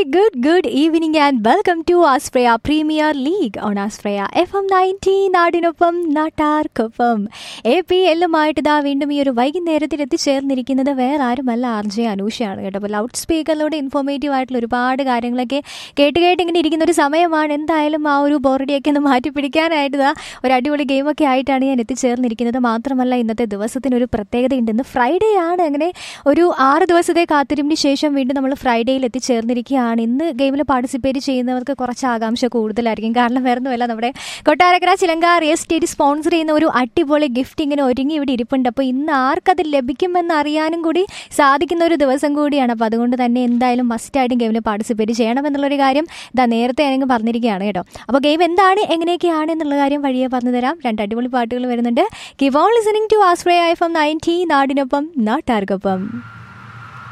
good, good evening and welcome to Aspraya Premier League on Aspraya FM 90 നാടിനൊപ്പം നാട്ടാർക്കൊപ്പം A P എല്ലുമായിട്ട് ഇതാ വീണ്ടും ഈ ഒരു വൈകുന്നേരത്തിൽ എത്തിച്ചേർന്നിരിക്കുന്നത് വേറെ ആരുമല്ല ആർ ജെ അനൂഷയാണ് കേട്ടോ അപ്പോൾ ലൗഡ് സ്പീക്കറിലൂടെ ഇൻഫോർമേറ്റീവ് ആയിട്ടുള്ള ഒരുപാട് കാര്യങ്ങളൊക്കെ കേട്ട് കേട്ട് ഇങ്ങനെ ഇരിക്കുന്ന ഒരു സമയമാണ് എന്തായാലും ആ ഒരു ബോറടിയൊക്കെ ഒന്ന് മാറ്റി പിടിക്കാനായിട്ട് ഇതാ ഒരു അടിപൊളി ഗെയിമൊക്കെ ആയിട്ടാണ് ഞാൻ എത്തിച്ചേർന്നിരിക്കുന്നത് മാത്രമല്ല ഇന്നത്തെ ദിവസത്തിന് ഒരു പ്രത്യേകതയുണ്ട് ഇന്ന് ഫ്രൈഡേ ആണ് അങ്ങനെ ഒരു ആറ് ദിവസത്തെ കാത്തിരിപ്പിന് ശേഷം വീണ്ടും നമ്മൾ ഫ്രൈഡേയിൽ എത്തിച്ചേർന്നിരിക്കുകയാണ് ഇന്ന് ഗെയിമിൽ പാർട്ടിസിപ്പേറ്റ് ചെയ്യുന്നവർക്ക് കുറച്ച് ആകാംക്ഷ കൂടുതലായിരിക്കും കാരണം വേറെ ഒന്നുമല്ല നമ്മുടെ കൊട്ടാരക്കര ചിലങ്ക റിയൽ എസ്റ്റേറ്റ് സ്പോൺസർ ചെയ്യുന്ന ഒരു അടിപൊളി ഗിഫ്റ്റ് ഇങ്ങനെ ഒരുങ്ങി ഇവിടെ ഇരിപ്പുണ്ട് അപ്പോൾ ഇന്ന് ആർക്കത് ലഭിക്കുമെന്ന് അറിയാനും കൂടി സാധിക്കുന്ന ഒരു ദിവസം കൂടിയാണ് അപ്പോൾ അതുകൊണ്ട് തന്നെ എന്തായാലും മസ്റ്റായിട്ടും ഗെയിമിൽ പാർട്ടിസിപ്പേറ്റ് ചെയ്യണമെന്നുള്ളൊരു കാര്യം ഇതാ നേരത്തെ ആണെങ്കിൽ പറഞ്ഞിരിക്കുകയാണ് കേട്ടോ അപ്പോൾ ഗെയിം എന്താണ് എങ്ങനെയൊക്കെയാണ് എന്നുള്ള കാര്യം വഴിയെ പറഞ്ഞു തരാം രണ്ട് അടിപൊളി പാട്ടുകൾ വരുന്നുണ്ട് keep on listening to aspray I from ninety നാടിനൊപ്പം നാട്ടാർക്കൊപ്പം